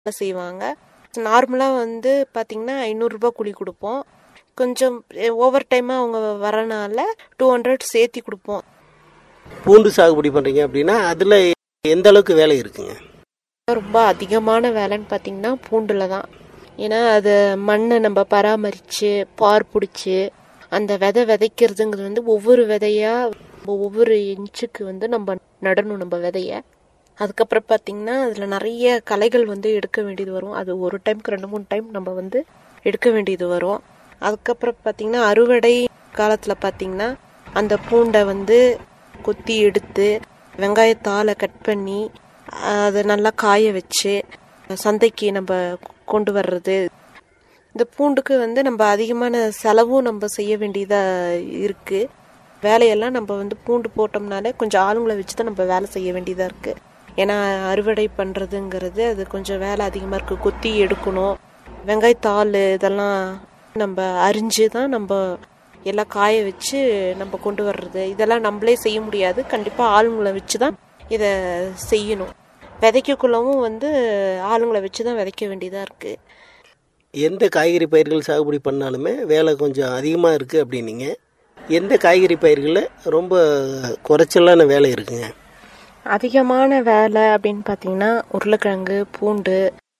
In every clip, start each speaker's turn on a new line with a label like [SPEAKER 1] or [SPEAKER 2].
[SPEAKER 1] வேலை செய்வாங்க நார்மலாக வந்து பார்த்திங்கன்னா ஐநூறுரூபா கூலி கொடுப்போம் கொஞ்சம் ஓவர் டைமாக அவங்க வரனால டூ ஹண்ட்ரட் சேர்த்தி கொடுப்போம்
[SPEAKER 2] பூண்டு சாகுபடி பண்ணுறீங்க அப்படின்னா அதில் எந்த அளவுக்கு வேலை இருக்குங்க
[SPEAKER 1] ரொம்ப அதிகமான வேலைன்னு பார்த்தீங்கன்னா பூண்டில் தான் ஏன்னா அது மண்ணை நம்ம பராமரித்து பார் பிடிச்சி அந்த விதை விதைக்கிறதுங்கிறது வந்து ஒவ்வொரு விதையா ஒவ்வொரு இன்ச்சுக்கு வந்து நம்ம நடணும் நம்ம விதைய அதுக்கப்புறம் பார்த்தீங்கன்னா அதில் நிறைய களைகள் வந்து எடுக்க வேண்டியது வரும் அது ஒரு டைம்க்கு ரெண்டு மூணு டைம் நம்ம வந்து எடுக்க வேண்டியது வரும் அதுக்கப்புறம் பார்த்தீங்கன்னா அறுவடை காலத்தில் பார்த்தீங்கன்னா அந்த பூண்டை வந்து கொத்தி எடுத்து வெங்காயத்தால் கட் பண்ணி அதை நல்லா காய வச்சு சந்தைக்கு நம்ம கொண்டு வர்றது இந்த பூண்டுக்கு வந்து நம்ம அதிகமான செலவும் நம்ம செய்ய வேண்டியதாக இருக்குது வேலையெல்லாம் நம்ம வந்து பூண்டு போட்டோம்னாலே கொஞ்சம் ஆளுங்களை வச்சு தான் நம்ம வேலை செய்ய வேண்டியதாக இருக்குது ஏன்னா அறுவடை பண்ணுறதுங்கிறது அது கொஞ்சம் வேலை அதிகமாக இருக்குது கொத்தி எடுக்கணும் வெங்காயத்தாள் இதெல்லாம் நம்ம அரிஞ்சு தான் நம்ம எல்லாம் காய வச்சு நம்ம கொண்டு வர்றது இதெல்லாம் நம்மளே செய்ய முடியாது கண்டிப்பாக ஆளுங்களை வச்சு தான் இதை செய்யணும் விதைக்கக்குள்ளவும் வந்து ஆளுங்களை வச்சு தான் விதைக்க வேண்டியதாக இருக்குது
[SPEAKER 2] எந்த காய்கறி பயிர்கள் சாகுபடி பண்ணாலுமே வேலை கொஞ்சம் அதிகமாக இருக்குது அப்படின்னீங்க எந்த காய்கறி பயிர்களில் ரொம்ப குறைச்சலான வேலை இருக்குங்க
[SPEAKER 1] அதிகமான வேலை அப்படின்னு பார்த்தீங்கன்னா உருளைக்கிழங்கு பூண்டு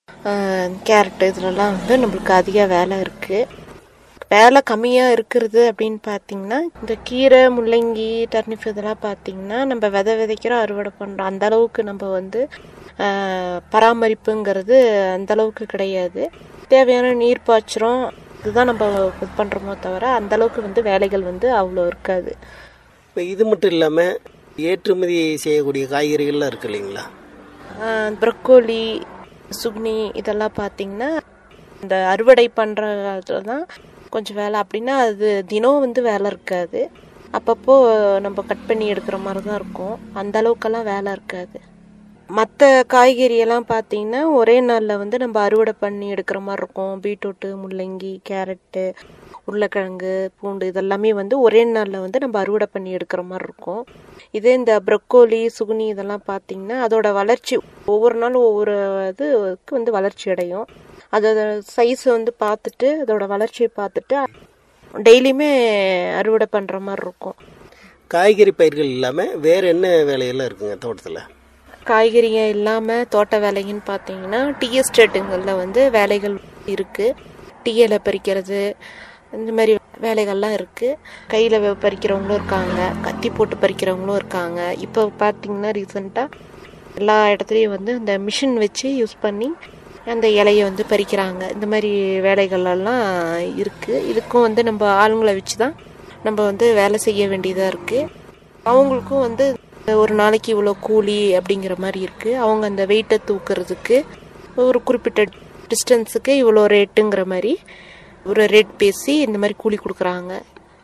[SPEAKER 1] கேரட்டு இதுலலாம் வந்து நம்மளுக்கு அதிக வேலை இருக்குது வேலை கம்மியாக இருக்கிறது அப்படின்னு பார்த்தீங்கன்னா இந்த கீரை முள்ளங்கி டர்னிஃப் இதெல்லாம் பார்த்தீங்கன்னா நம்ம விதை விதைக்கிறோம் அறுவடை பண்ணுறோம் அந்த அளவுக்கு நம்ம வந்து பராமரிப்புங்கிறது அந்த அளவுக்கு கிடையாது தேவையான நீர் பாய்ச்சிரும் இதுதான் நம்ம இது பண்ணுறோமோ தவிர அந்த அளவுக்கு வந்து வேலைகள் வந்து அவ்வளோ இருக்காது
[SPEAKER 2] இப்போ இது மட்டும் இல்லாமல் ஏற்றுமதி செய்யக்கூடிய காய்கறிகள்லாம் இருக்கு இல்லைங்களா
[SPEAKER 1] ப்ரக்கோலி சுக்னி இதெல்லாம் பார்த்தீங்கன்னா இந்த அறுவடை பண்ணுறதுல தான் கொஞ்சம் வேலை அப்படின்னா அது தினம் வந்து வேலை இருக்காது அப்பப்போ நம்ம கட் பண்ணி எடுக்கிற மாதிரி தான் இருக்கும் அந்த அளவுக்கெல்லாம் வேலை இருக்காது மற்ற காய்கறியெல்லாம் பார்த்தீங்கன்னா ஒரே நாளில் வந்து நம்ம அறுவடை பண்ணி எடுக்கிற மாதிரி இருக்கும் பீட்ரூட்டு முள்ளங்கி கேரட்டு உருளைக்கிழங்கு பூண்டு இதெல்லாமே வந்து ஒரே நாளில் வந்து நம்ம அறுவடை பண்ணி எடுக்கிற மாதிரி இருக்கும் இதே இந்த ப்ரக்கோலி சுகுனி இதெல்லாம் பார்த்தீங்கன்னா அதோட வளர்ச்சி ஒவ்வொரு நாளும் ஒவ்வொரு இதுக்கு வந்து வளர்ச்சி அடையும் அதோட சைஸ் வந்து பார்த்துட்டு அதோட வளர்ச்சியை பார்த்துட்டு டெய்லியுமே அறுவடை பண்ணுற மாதிரி இருக்கும்
[SPEAKER 2] காய்கறி பயிர்கள் இல்லாமல் வேறு என்ன வேலையெல்லாம் இருக்குங்க தோட்டத்தில்
[SPEAKER 1] காய்கறிங்க இல்லாமல் தோட்ட வேலைங்கன்னு பார்த்தீங்கன்னா டீ எஸ்டேட்டுங்களில் வந்து வேலைகள் இருக்குது டீ இலை பறிக்கிறது இந்த மாதிரி வேலைகள்லாம் இருக்குது கையில் பறிக்கிறவங்களும் இருக்காங்க கத்தி போட்டு பறிக்கிறவங்களும் இருக்காங்க இப்போ பார்த்தீங்கன்னா ரீசெண்டாக எல்லா இடத்துலையும் வந்து இந்த மிஷின் வச்சு யூஸ் பண்ணி அந்த இலையை வந்து பறிக்கிறாங்க இந்த மாதிரி வேலைகளெல்லாம் இருக்குது இதுக்கும் வந்து நம்ம ஆளுங்களை வச்சு தான் நம்ம வந்து வேலை செய்ய வேண்டியதாக இருக்குது அவங்களுக்கும் வந்து ஒரு நாளைக்கு இவ்வளோ கூலி அப்படிங்கிற மாதிரி இருக்குது அவங்க அந்த வெயிட்டை தூக்குறதுக்கு ஒரு குறிப்பிட்ட டிஸ்டன்ஸுக்கு இவ்வளோ ரேட்டுங்கிற மாதிரி ஒரு ரேட் பேசி இந்த மாதிரி கூலி கொடுக்குறாங்க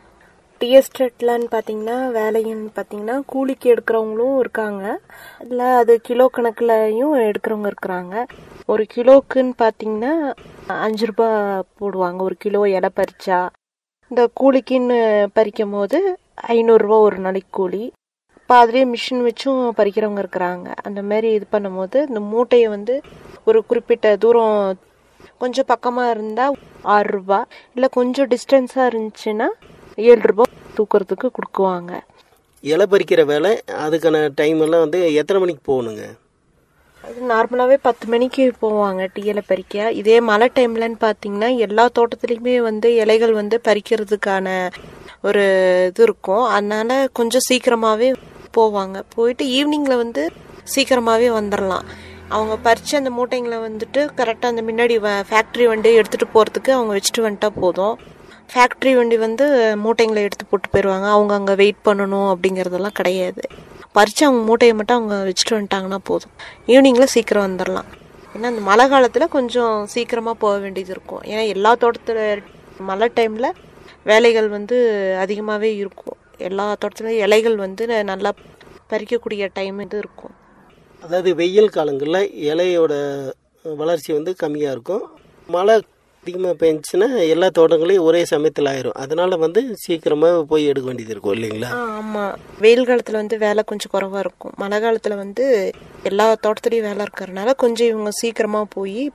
[SPEAKER 1] டீ எஸ்டேட்லன்னு பார்த்தீங்கன்னா வேலைன்னு பார்த்தீங்கன்னா கூலிக்கு எடுக்கிறவங்களும் இருக்காங்க இல்லை அது கிலோ கணக்குலையும் எடுக்கிறவங்க இருக்கிறாங்க ஒரு கிலோக்குன்னு பார்த்தீங்கன்னா அஞ்சு ரூபா போடுவாங்க ஒரு கிலோ இலை பறிச்சா இந்த கூலிக்குன்னு பறிக்கும் போது ஐநூறுரூவா ஒரு நாளைக்கு கூலி இப்போ அதுலேயே மிஷின் வச்சும் பறிக்கிறவங்க இருக்கிறாங்க அந்த மாதிரி இது பண்ணும்போது இந்த மூட்டையை வந்து ஒரு குறிப்பிட்ட தூரம் கொஞ்சம் பக்கமாக இருந்தால் ஆறு ரூபா இல்லை கொஞ்சம் டிஸ்டன்ஸாக இருந்துச்சுன்னா ஏழு ரூபா தூக்குறதுக்கு கொடுக்குவாங்க
[SPEAKER 2] இலை பறிக்கிற வேலை அதுக்கான டைம் எல்லாம் வந்து எத்தனை மணிக்கு போகணுங்க
[SPEAKER 1] அது நார்மலாகவே பத்து மணிக்கு போவாங்க டீ இலை பறிக்க இதே மழை டைம்லன்னு பார்த்தீங்கன்னா எல்லா தோட்டத்துலேயுமே வந்து இலைகள் வந்து பறிக்கிறதுக்கான ஒரு இது இருக்கும் அதனால கொஞ்சம் சீக்கிரமாகவே போவாங்க போயிட்டு ஈவினிங்கில் வந்து சீக்கிரமாகவே வந்துடலாம் அவங்க பறித்து அந்த மூட்டைங்களை வந்துட்டு கரெக்டாக அந்த முன்னாடி ஃபேக்ட்ரி வண்டி எடுத்துகிட்டு போகிறதுக்கு அவங்க வச்சுட்டு வந்துட்டா போதும் ஃபேக்ட்ரி வண்டி வந்து மூட்டைங்களை எடுத்து போட்டு போயிடுவாங்க அவங்க அங்கே வெயிட் பண்ணணும் அப்படிங்கிறதெல்லாம் கிடையாது பறித்து அவங்க மூட்டையை மட்டும் அவங்க வச்சுட்டு வந்துட்டாங்கன்னா போதும் ஈவினிங்கில் சீக்கிரம் வந்துடலாம் ஏன்னா அந்த மழை காலத்தில் கொஞ்சம் சீக்கிரமாக போக வேண்டியது இருக்கும் ஏன்னா எல்லா தோட்டத்தில் மழை டைமில் வேலைகள் வந்து அதிகமாகவே இருக்கும் எல்லா தோட்டத்துலையும் இலைகள் வந்து நல்லா பறிக்கக்கூடிய டைம் இது இருக்கும்
[SPEAKER 2] அதாவது வெயில் காலங்களில் இலையோட வளர்ச்சி வந்து கம்மியாக இருக்கும் மழை அதிகமாக பெஞ்சுன்னா எல்லா தோட்டங்களையும் ஒரே சமயத்தில் ஆயிரும் அதனால வந்து சீக்கிரமாக போய் எடுக்க வேண்டியது இருக்கும் இல்லைங்களா
[SPEAKER 1] ஆமாம் வெயில் காலத்தில் வந்து வேலை கொஞ்சம் குறவாக இருக்கும் மழை காலத்தில் வந்து எல்லா தோட்டத்துலேயும் வேலை இருக்கிறதுனால கொஞ்சம் இவங்க சீக்கிரமாக போய்